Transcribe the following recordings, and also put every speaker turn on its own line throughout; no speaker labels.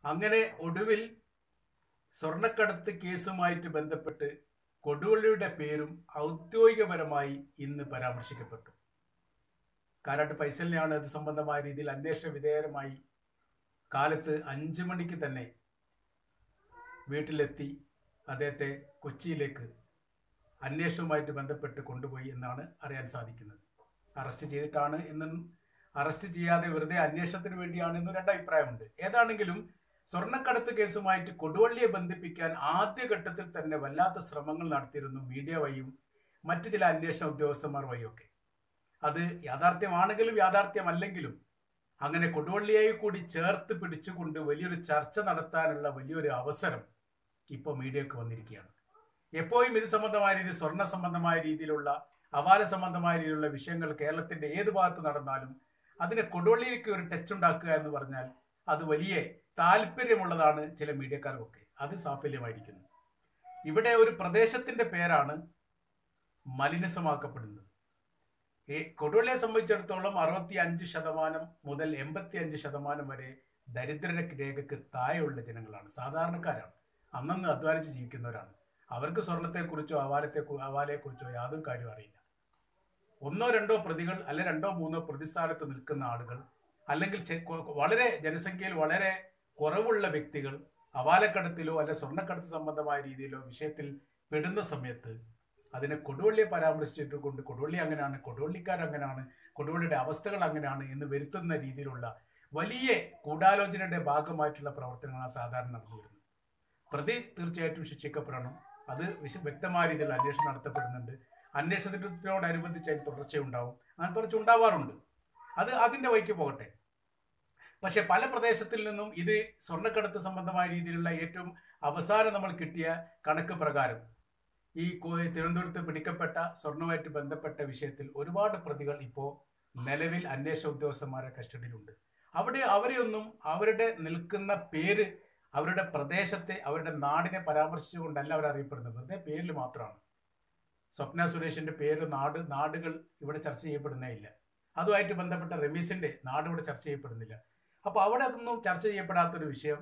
അങ്ങനെ ഒടുവിൽ സ്വർണ്ണക്കടത്ത് കേസുമായിട്ട് ബന്ധപ്പെട്ട് കൊടുവള്ളിയുടെ പേരും ഔദ്യോഗികപരമായി ഇന്ന് പരാമർശിക്കപ്പെട്ടു കാരാട്ട് ഫൈസലിനെയാണ് ഇത് സംബന്ധമായ രീതിയിൽ അന്വേഷണ വിധേയരമായി കാലത്ത് അഞ്ചു മണിക്ക് തന്നെ വീട്ടിലെത്തി അദ്ദേഹത്തെ കൊച്ചിയിലേക്ക് അന്വേഷണവുമായിട്ട് ബന്ധപ്പെട്ട് കൊണ്ടുപോയി എന്നാണ് അറിയാൻ സാധിക്കുന്നത് അറസ്റ്റ് ചെയ്തിട്ടാണ് എന്നും അറസ്റ്റ് ചെയ്യാതെ വെറുതെ അന്വേഷണത്തിന് വേണ്ടിയാണ് എന്നും രണ്ടഭിപ്രായമുണ്ട് ഏതാണെങ്കിലും സ്വർണ്ണക്കടത്ത് കേസുമായിട്ട് കൊടുവള്ളിയെ ബന്ധിപ്പിക്കാൻ ആദ്യഘട്ടത്തിൽ തന്നെ വല്ലാത്ത ശ്രമങ്ങൾ നടത്തിയിരുന്നു മീഡിയ വഴിയും മറ്റു ചില അന്വേഷണ ഉദ്യോഗസ്ഥന്മാർ വഴിയൊക്കെ അത് യാഥാർത്ഥ്യമാണെങ്കിലും യാഥാർത്ഥ്യമല്ലെങ്കിലും അങ്ങനെ കൊടുവള്ളിയെ കൂടി ചേർത്ത് പിടിച്ചുകൊണ്ട് വലിയൊരു ചർച്ച നടത്താനുള്ള വലിയൊരു അവസരം ഇപ്പോൾ മീഡിയക്ക് വന്നിരിക്കുകയാണ് എപ്പോഴും ഇത് സംബന്ധമായ രീതിയിൽ സ്വർണ്ണ സംബന്ധമായ രീതിയിലുള്ള അവാല സംബന്ധമായ രീതിയിലുള്ള വിഷയങ്ങൾ കേരളത്തിന്റെ ഏത് ഭാഗത്ത് നടന്നാലും അതിനെ കൊടുവള്ളിയിലേക്ക് ഒരു ടച്ച് ഉണ്ടാക്കുക എന്ന് പറഞ്ഞാൽ അത് വലിയ താല്പര്യമുള്ളതാണ് ചില മീഡിയക്കാർക്കൊക്കെ അത് സാഫല്യമായിരിക്കുന്നു ഇവിടെ ഒരു പ്രദേശത്തിന്റെ പേരാണ് മലിനസമാക്കപ്പെടുന്നത് ഈ കൊടുവള്ളിയെ സംബന്ധിച്ചിടത്തോളം അറുപത്തി അഞ്ച് ശതമാനം മുതൽ എൺപത്തി അഞ്ച് ശതമാനം വരെ ദരിദ്ര രേഖയ്ക്ക് താഴെയുള്ള ജനങ്ങളാണ് സാധാരണക്കാരാണ് അന്നന്ന് അധ്വാനിച്ച് ജീവിക്കുന്നവരാണ് അവർക്ക് സ്വർണത്തെക്കുറിച്ചോ അവാലത്തെ അവാലയെക്കുറിച്ചോ യാതൊരു കാര്യവും അറിയില്ല ഒന്നോ രണ്ടോ പ്രതികൾ അല്ലെ രണ്ടോ മൂന്നോ പ്രതിസ്ഥാനത്ത് നിൽക്കുന്ന ആളുകൾ അല്ലെങ്കിൽ ചെ- കൊ- വളരെ ജനസംഖ്യയിൽ വളരെ കുറവുള്ള വ്യക്തികൾ അവാലക്കടത്തിലോ അല്ലെ സ്വർണ്ണക്കടത്ത് സംബന്ധമായ രീതിയിലോ വിഷയത്തിൽ പെടുന്ന സമയത്ത് അതിനെ കൊടുവള്ളിയെ പരാമർശിച്ചിട്ട് കൊണ്ട് കൊടുവള്ളി അങ്ങനെയാണ് കൊടുവള്ളിക്കാർ അങ്ങനെയാണ് കൊടുവള്ളിയുടെ അവസ്ഥകൾ അങ്ങനെയാണ് എന്ന് വരുത്തുന്ന രീതിയിലുള്ള വലിയ ഗൂഢാലോചനയുടെ ഭാഗമായിട്ടുള്ള പ്രവർത്തനങ്ങളാണ് സാധാരണ നടന്നു വരുന്നത് പ്രതി തീർച്ചയായിട്ടും ശിക്ഷിക്കപ്പെടണം അത് വിശ വ്യക്തമായ രീതിയിൽ അന്വേഷണം നടത്തപ്പെടുന്നുണ്ട് അന്വേഷണത്തിനോടനുബന്ധിച്ച് അതിന് തുടർച്ചയുണ്ടാവും അങ്ങനെ തുടർച്ച ഉണ്ടാവാറുണ്ട് അത് അതിന്റെ വഴിക്ക് പോകട്ടെ പക്ഷെ പല പ്രദേശത്തിൽ നിന്നും ഇത് സ്വർണ്ണക്കടത്ത് സംബന്ധമായ രീതിയിലുള്ള ഏറ്റവും അവസാനം നമ്മൾ കിട്ടിയ കണക്ക് പ്രകാരം ഈ കോ- തിരുവനന്തപുരത്ത് പിടിക്കപ്പെട്ട സ്വർണ്ണവുമായിട്ട് ബന്ധപ്പെട്ട വിഷയത്തിൽ ഒരുപാട് പ്രതികൾ ഇപ്പോൾ നിലവിൽ അന്വേഷണ ഉദ്യോഗസ്ഥന്മാരുടെ കസ്റ്റഡിയിലുണ്ട് അവിടെ അവരെയൊന്നും അവരുടെ നിൽക്കുന്ന പേര് അവരുടെ പ്രദേശത്തെ അവരുടെ നാടിനെ പരാമർശിച്ചുകൊണ്ടല്ല അവർ അറിയപ്പെടുന്നത് വെറുതെ പേരിൽ മാത്രമാണ് സ്വപ്ന സുരേഷിന്റെ പേര് നാട് നാടുകൾ ഇവിടെ ചർച്ച ചെയ്യപ്പെടുന്നേ ഇല്ല അതുമായിട്ട് ബന്ധപ്പെട്ട റമീസിന്റെ നാട് ഇവിടെ ചർച്ച ചെയ്യപ്പെടുന്നില്ല അപ്പൊ അവിടെ ഒന്നും ചർച്ച ചെയ്യപ്പെടാത്തൊരു വിഷയം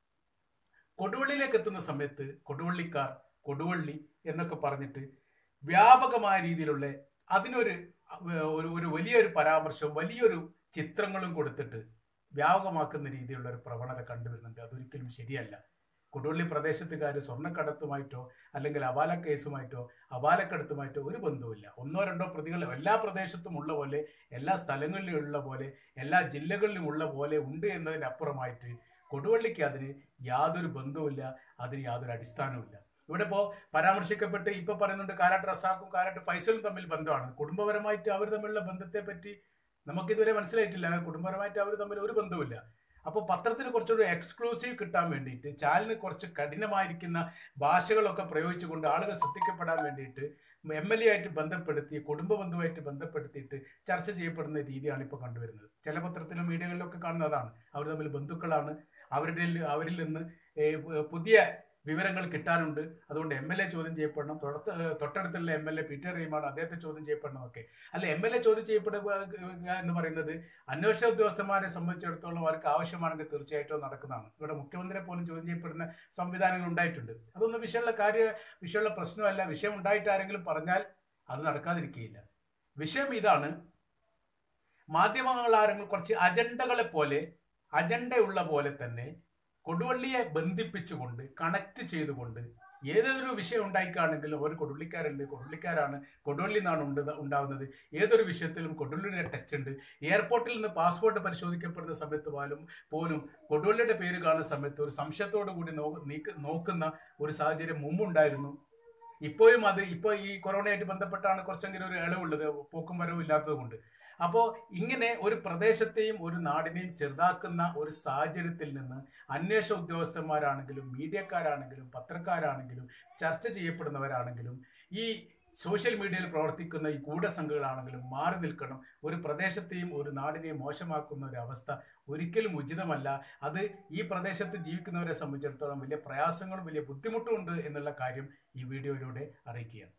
കൊടുവള്ളിയിലേക്ക് എത്തുന്ന സമയത്ത് കൊടുവള്ളിക്കാർ കൊടുവള്ളി എന്നൊക്കെ പറഞ്ഞിട്ട് വ്യാപകമായ രീതിയിലുള്ള അതിനൊരു അഹ് ഒരു ഒരു വലിയൊരു പരാമർശവും വലിയൊരു ചിത്രങ്ങളും കൊടുത്തിട്ട് വ്യാപകമാക്കുന്ന രീതിയിലുള്ള ഒരു പ്രവണത കണ്ടുവരുന്നുണ്ട് അതൊരിക്കലും ശരിയല്ല കൊടുവള്ളി പ്രദേശത്തുകാർ സ്വർണ്ണക്കടത്തുമായിട്ടോ അല്ലെങ്കിൽ അപാല കേസുമായിട്ടോ അപാലക്കടത്തുമായിട്ടോ ഒരു ബന്ധവുമില്ല ഒന്നോ രണ്ടോ പ്രതികൾ എല്ലാ പ്രദേശത്തും ഉള്ള പോലെ എല്ലാ സ്ഥലങ്ങളിലും ഉള്ള പോലെ എല്ലാ ജില്ലകളിലും ഉള്ള പോലെ ഉണ്ട് എന്നതിനപ്പുറമായിട്ട് കൊടുവള്ളിക്ക് അതിന് യാതൊരു ബന്ധവുമില്ല അതിന് യാതൊരു അടിസ്ഥാനവുമില്ല ഇവിടെ ഇപ്പോ പരാമർശിക്കപ്പെട്ട് ഇപ്പൊ പറയുന്നുണ്ട് കാരാട്ട് റസാഖും കാരാട്ട് ഫൈസലും തമ്മിൽ ബന്ധമാണ് കുടുംബപരമായിട്ട് അവർ തമ്മിലുള്ള ബന്ധത്തെ പറ്റി നമുക്കിതുവരെ മനസ്സിലായിട്ടില്ല കുടുംബപരമായിട്ട് അവർ തമ്മിൽ ഒരു ബന്ധവുമില്ല അപ്പോൾ പത്രത്തിന് കുറച്ചൊരു എക്സ്ക്ലൂസീവ് കിട്ടാൻ വേണ്ടിയിട്ട് ചാനലിന് കുറച്ച് കഠിനമായിരിക്കുന്ന ഭാഷകളൊക്കെ പ്രയോഗിച്ചുകൊണ്ട് ആളുകൾ ശ്രദ്ധിക്കപ്പെടാൻ വേണ്ടിയിട്ട് എം എൽ എ ആയിട്ട് ബന്ധപ്പെടുത്തി കുടുംബ ബന്ധുവായിട്ട് ബന്ധപ്പെടുത്തിയിട്ട് ചർച്ച ചെയ്യപ്പെടുന്ന രീതിയാണ് ഇപ്പോൾ കണ്ടുവരുന്നത് ചില പത്രത്തിലും മീഡിയകളിലൊക്കെ കാണുന്നതാണ് അവർ തമ്മിൽ ബന്ധുക്കളാണ് അവരുടെ അവരിൽ നിന്ന് ഏഹ്, പുതിയ വിവരങ്ങൾ കിട്ടാനുണ്ട് അതുകൊണ്ട് എം എൽ എ ചോദ്യം ചെയ്യപ്പെടണം തൊട്ട തൊട്ടടുത്തുള്ള എം എൽ എ പീറ്റർ റീമാണ് അദ്ദേഹത്തെ ചോദ്യം ചെയ്യപ്പെടണം ഒക്കെ അല്ല എം എൽ എ ചോദ്യം ചെയ്യപ്പെടുക എന്ന് പറയുന്നത് അന്വേഷണ ഉദ്യോഗസ്ഥന്മാരെ സംബന്ധിച്ചിടത്തോളം അവർക്ക് ആവശ്യമാണെങ്കിൽ തീർച്ചയായിട്ടും നടക്കുന്നതാണ് ഇവിടെ മുഖ്യമന്ത്രിയെ പോലും ചോദ്യം ചെയ്യപ്പെടുന്ന സംവിധാനങ്ങൾ ഉണ്ടായിട്ടുണ്ട് അതൊന്നും വിഷയമുള്ള കാര്യ വിഷയമുള്ള പ്രശ്നമല്ല വിഷയം ഉണ്ടായിട്ട് ആരെങ്കിലും പറഞ്ഞാൽ അത് നടക്കാതിരിക്കുകയില്ല വിഷയം ഇതാണ് മാധ്യമങ്ങൾ ആരെങ്കിലും കുറച്ച് അജണ്ടകളെ പോലെ അജണ്ടയുള്ള പോലെ തന്നെ കൊടുവള്ളിയെ ബന്ധിപ്പിച്ചുകൊണ്ട് കണക്ട് ചെയ്തുകൊണ്ട് ഏതൊരു വിഷയം ഉണ്ടായിക്കാണെങ്കിലും ഒരു കൊടുവള്ളിക്കാരുണ്ട് കൊടുവള്ളിക്കാരാണ് കൊടുവള്ളി നിന്നാണ് ഉണ്ട് ഉണ്ടാവുന്നത് ഏതൊരു വിഷയത്തിലും കൊടുവള്ളിയുടെ ടച്ച് ഉണ്ട് എയർപോർട്ടിൽ നിന്ന് പാസ്പോർട്ട് പരിശോധിക്കപ്പെടുന്ന സമയത്ത് പോലും പോലും കൊടുവള്ളിയുടെ പേര് കാണുന്ന സമയത്ത് ഒരു സംശയത്തോടു കൂടി നോ- നീക്ക് നോക്കുന്ന ഒരു സാഹചര്യം മുമ്പുണ്ടായിരുന്നു ഇപ്പോഴും അത് ഇപ്പോൾ ഈ കൊറോണയായിട്ട് ബന്ധപ്പെട്ടാണ് കുറച്ചെങ്കിലും ഒരു ഇളവുള്ളത് പോക്കും വരവും ഇല്ലാത്തത് കൊണ്ട് അപ്പോൾ ഇങ്ങനെ ഒരു പ്രദേശത്തെയും ഒരു നാടിനെയും ചെറുതാക്കുന്ന ഒരു സാഹചര്യത്തിൽ നിന്ന് അന്വേഷണ ഉദ്യോഗസ്ഥന്മാരാണെങ്കിലും മീഡിയക്കാരാണെങ്കിലും പത്രക്കാരാണെങ്കിലും ചർച്ച ചെയ്യപ്പെടുന്നവരാണെങ്കിലും ഈ സോഷ്യൽ മീഡിയയിൽ പ്രവർത്തിക്കുന്ന ഈ ഗൂഢസംഘങ്ങളാണെങ്കിലും മാറി നിൽക്കണം ഒരു പ്രദേശത്തെയും ഒരു നാടിനെയും മോശമാക്കുന്ന ഒരു അവസ്ഥ ഒരിക്കലും ഉചിതമല്ല അത് ഈ പ്രദേശത്ത് ജീവിക്കുന്നവരെ സംബന്ധിച്ചിടത്തോളം വലിയ പ്രയാസങ്ങളും വലിയ ബുദ്ധിമുട്ടും ഉണ്ട് എന്നുള്ള കാര്യം ഈ വീഡിയോയിലൂടെ അറിയിക്കുകയാണ്